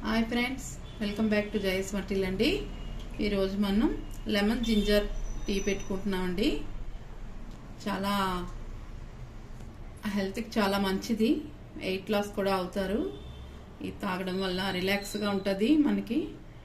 hi friends welcome back to జయస్ మటిల్ అండి ఈరోజు మనం లెమన్ జింజర్ టీ పెట్టుకుంటున్నామండి చాలా హెల్త్కి చాలా మంచిది వెయిట్ లాస్ కూడా అవుతారు ఇది తాగడం వల్ల రిలాక్స్గా ఉంటుంది మనకి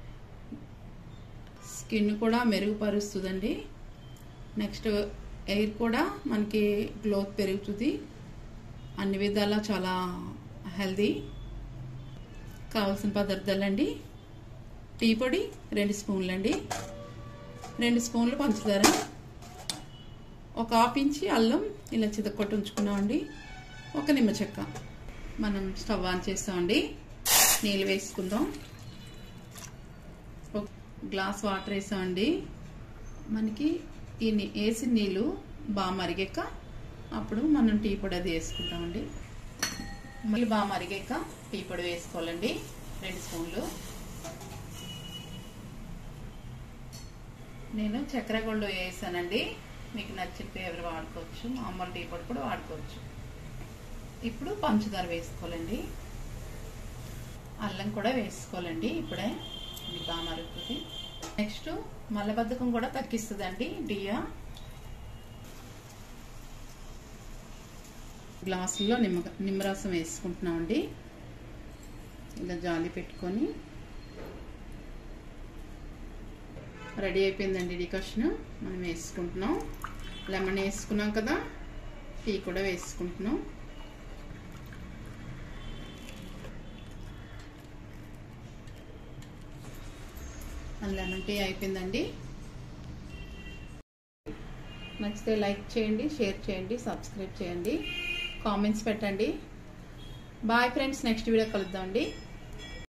స్కిన్ కూడా మెరుగుపరుస్తుందండి నెక్స్ట్ ఎయిర్ కూడా మనకి గ్లోత్ పెరుగుతుంది అన్ని విధాలా చాలా హెల్దీ కావాల్సిన పదార్థాలండి టీ పొడి రెండు స్పూన్లు అండి రెండు స్పూన్లు పంచదార ఒక హాఫ్ ఇంచి అల్లం ఇలా చితక్కొట్టి ఉంచుకున్నామండి ఒక నిమ్మ చెక్క మనం స్టవ్ ఆన్ చేస్తామండి నీళ్ళు వేసుకుందాం ఒక గ్లాస్ వాటర్ వేసామండి మనకి ఈ వేసిన నీళ్ళు బాగా మరిగాక అప్పుడు మనం టీ పొడి అది వేసుకుంటామండి మళ్ళీ బాగా మరిగాక టీ పొడి వేసుకోవాలండి రెండు స్పూన్లు నేను చక్కెర గొళ్ళు వేసానండి మీకు నచ్చిన ఫ్లేవర్ వాడుకోవచ్చు మామూలు టీ పొడి కూడా వాడుకోవచ్చు ఇప్పుడు పంచదార వేసుకోవాలండి అల్లం కూడా వేసుకోవాలండి ఇప్పుడే ఇది బాగా మరుగుతుంది నెక్స్ట్ మల్లబద్ధకం కూడా తగ్గిస్తుందండి డియా గ్లాసుల్లో నిమ్మ నిమ్మరసం వేసుకుంటున్నామండి ఇలా జాలి పెట్టుకొని రెడీ అయిపోయిందండి డికాషన్ మనం వేసుకుంటున్నాం లెమన్ వేసుకున్నాం కదా టీ కూడా వేసుకుంటున్నాం లెమన్ టీ అయిపోయిందండి నచ్చితే లైక్ చేయండి షేర్ చేయండి సబ్స్క్రైబ్ చేయండి కామెంట్స్ పెట్టండి బాయ్ ఫ్రెండ్స్ నెక్స్ట్ వీడియో కలుద్దామండి